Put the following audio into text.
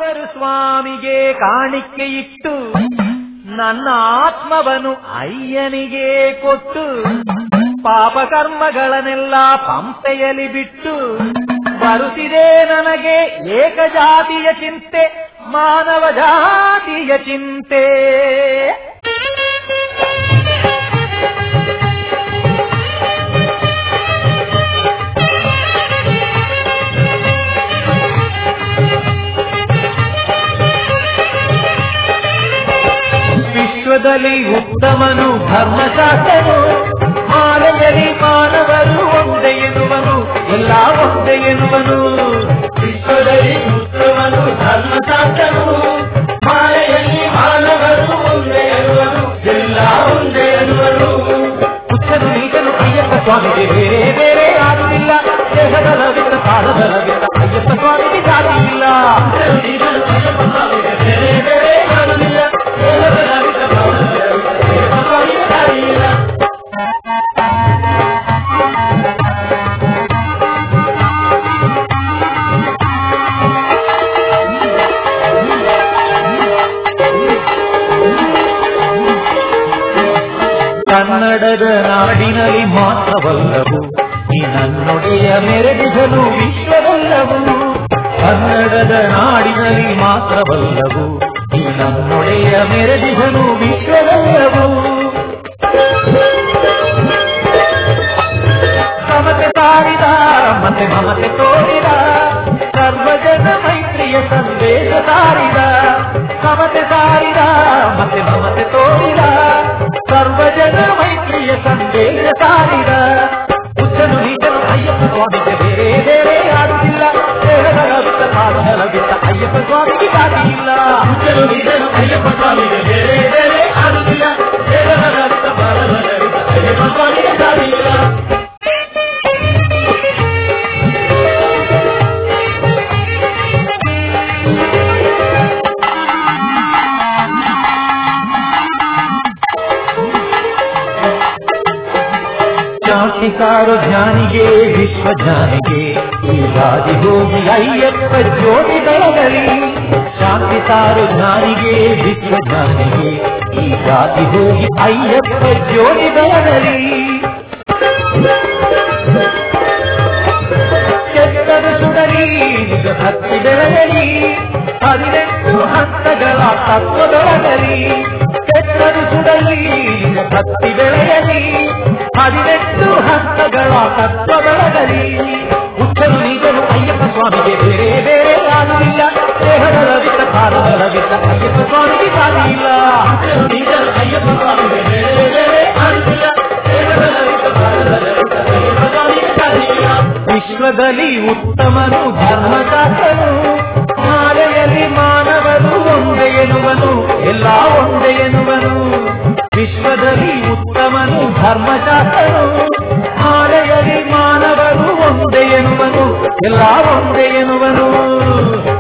ದೇವರು ಸ್ವಾಮಿಗೆ ಕಾಣಿಕೆ ಇಟ್ಟು ನನ್ನ ಆತ್ಮವನು ಅಯ್ಯನಿಗೆ ಕೊಟ್ಟು ಪಾಪ ಕರ್ಮಗಳನ್ನೆಲ್ಲ ಪಂಪೆಯಲ್ಲಿ ಬಿಟ್ಟು ಬರುತ್ತಿದೆ ನನಗೆ ಏಕಜಾತಿಯ ಚಿಂತೆ ಮಾನವ ಜಾತಿಯ ಚಿಂತೆ ವಿಶ್ವದಲ್ಲಿ ಉತ್ತಮನು ಧರ್ಮಶಾಸ್ತ್ರನು ಮಾನವರಿ ಮಾನವರು ಒಂದೇ ಎನ್ನುವನು ಎಲ್ಲ ಒಂದೇ ಎನ್ನುವನು ವಿಶ್ವದಲ್ಲಿ ಉತ್ತಮನು ಧರ್ಮಶಾಸ್ತ್ರನು ಮಾಲೆಯಲ್ಲಿ ಮಾನವರು ಒಂದೇ ಎನ್ನುವನು ಎಲ್ಲ ಒಂದೇ ಎನ್ನುವರು ಹುಚ್ಚನು ನೀಚನು ಅಯ್ಯಪ್ಪ ಸ್ವಾಮಿಗೆ ಬೇರೆ ಬೇರೆ ಆಗುವುದಿಲ್ಲ ದೇಹದ ಲವಿತ ಪಾದದ ಲವಿತ ಅಯ್ಯಪ್ಪ ಸ್ವಾಮಿಗೆ ಜಾತಿ ಇಲ್ಲ ಇದನ್ನು ಅಯ್ಯಪ್ಪ ಸ್ವಾಮಿಗೆ ಬೇರೆ ಬೇರೆ ಕಾಣಲಿಲ್ಲ ದೇವರ ಲಲಿತ ಭಾವದ ಲಲಿತ ಅಯ್ಯಪ್ಪ ಸ್ವಾಮಿಗೆ ದಾರಿಯಿಲ್ಲ. ಕನ್ನಡದ ನಾಡಿನಲ್ಲಿ ಮಾತ್ರವಲ್ಲವು ಈ ನನ್ನೊಡೆಯ ಮೆರೆದಿಸಲು ವಿಶ್ವವಲ್ಲವು ಕನ್ನಡದ ನಾಡಿನಲ್ಲಿ ಮಾತ್ರವಲ್ಲವು ಈ ನನ್ನೊಡೆಯ ಮೆರೆದಿಸಲು ವಿಶ್ವವಲ್ಲವು ಸಮತೆ ಸಾರಿದ ಮತ್ತೆ ಮಮತೆ ತೋರಿದ ಸರ್ವಜನ ಮೈತ್ರಿಯ ಸಂದೇಶ ಸಾರಿದ ಸಮತೆ ಸಾರಿದ ಮತ್ತೆ ಮಮತೆ ತೋರಿದ ಸರ್ವಜನ ಮೈತ್ರಿಯ ಸಂದೇಶ ಸಾರಿದ ಹುಚ್ಚನು ನೀಚನು ಅಯ್ಯಪ್ಪ ಸ್ವಾಮಿಗೆ ಬೇರೆ ಬೇರೆ ಆಡುತ್ತಿಲ್ಲ ದೇಹದ ಲವಿತ ಪಾದದ ಲವಿತ ಅಯ್ಯಪ್ಪ ಸ್ವಾಮಿಗೆ ಗಾಡಿ ಇಲ್ಲ ಹುಚ್ಚನು ನೀಚನು ಅಯ್ಯಪ್ಪ ಸ್ವಾಮಿಗೆ ಬೇರೆ ಬೇರೆ ಆಡುತ್ತಿಲ್ಲ ದೇವರ ಲಲಿತ ಭಾವದ ಲಲಿತ ಅಯ್ಯಪ್ಪ ಸ್ವಾಮಿಗೆ ದಾರಿಯಿಲ್ಲ. ಶಾಂತಿಕಾರು ಜ್ಞಾನಿಗೆ ವಿಶ್ವ ಜ್ಞಾನಿಗೆ ಈ ದಾರಿ ಹೋಗಿ ಅಯ್ಯಪ್ಪ ಜ್ಯೋತಿ ಬೆಳಗಲಿ ಶಾಂತಿಕಾರು ಜ್ಞಾನಿಗೆ ವಿಶ್ವ ಜ್ಞಾನಿಗೆ ಈ ದಾರಿ ಹೋಗಿ ಅಯ್ಯಪ್ಪ ಜ್ಯೋತಿ ಬೆಳಗಲಿ ಕೆಟ್ಟದು ಸುಡಲಿ ನಿಜ ಭಕ್ತಿ ಬೆಳಗಲಿ ಹದಿನೆಂಟು ಹಂತಗಳ ತತ್ವ ಬೆಳಗಲಿ ಕೆಟ್ಟದು ಸುಡಲಿ ನಿಜ ಭಕ್ತಿ ಬೆಳೆಯಲಿ ಹದಿನೆಂಟು ಹಂತಗಳ ತತ್ವ ಬೆಳಗಲಿ ಹುಚ್ಚನು ನೀಚನು ಅಯ್ಯಪ್ಪ ಸ್ವಾಮಿಗೆ ಬೇರೆ ಬೇರೆ ಆಗುವುದಿಲ್ಲ ದೇಹದ ಲವಿತ ಕಾಲದ ಲವಿತ ಅಯ್ಯಪ್ಪ ಸ್ವಾಮಿಗೆ ಸಾಲಿ ಇಲ್ಲ ಹುಚ್ಚನು ನೀಚನು ಅಯ್ಯಪ್ಪ ಸ್ವಾಮಿಗೆ ಬೇರೆ ಬೇರೆ ಆಡುತ್ತಿಲ್ಲ ದೇವರ ಲಲಿತ ಭಾವದ ಲಲಿತ ಅಯ್ಯಪ್ಪ ಸ್ವಾಮಿಗೆ ದಾರಿಯಿಲ್ಲ. ವಿಶ್ವದಲ್ಲಿ ಉತ್ತಮನು ಧರ್ಮಶಾಸ್ತ್ರನು ಮಾಲೆಯಲ್ಲಿ ಮಾನವನು ಒಂದೇ ಎನ್ನುವನು ಎಲ್ಲ ಒಂದೇ ಎನ್ನುವನು ವಿಶ್ವದಲ್ಲಿ ಉತ್ತಮನು ಧರ್ಮಶಾಸ್ತ್ರನು ಮಾಲೆಯಲ್ಲಿ ಮಾನವನು ಒಂದೇ ಎನ್ನುವನು ಎಲ್ಲ ಒಂದೇ ಎನ್ನುವನು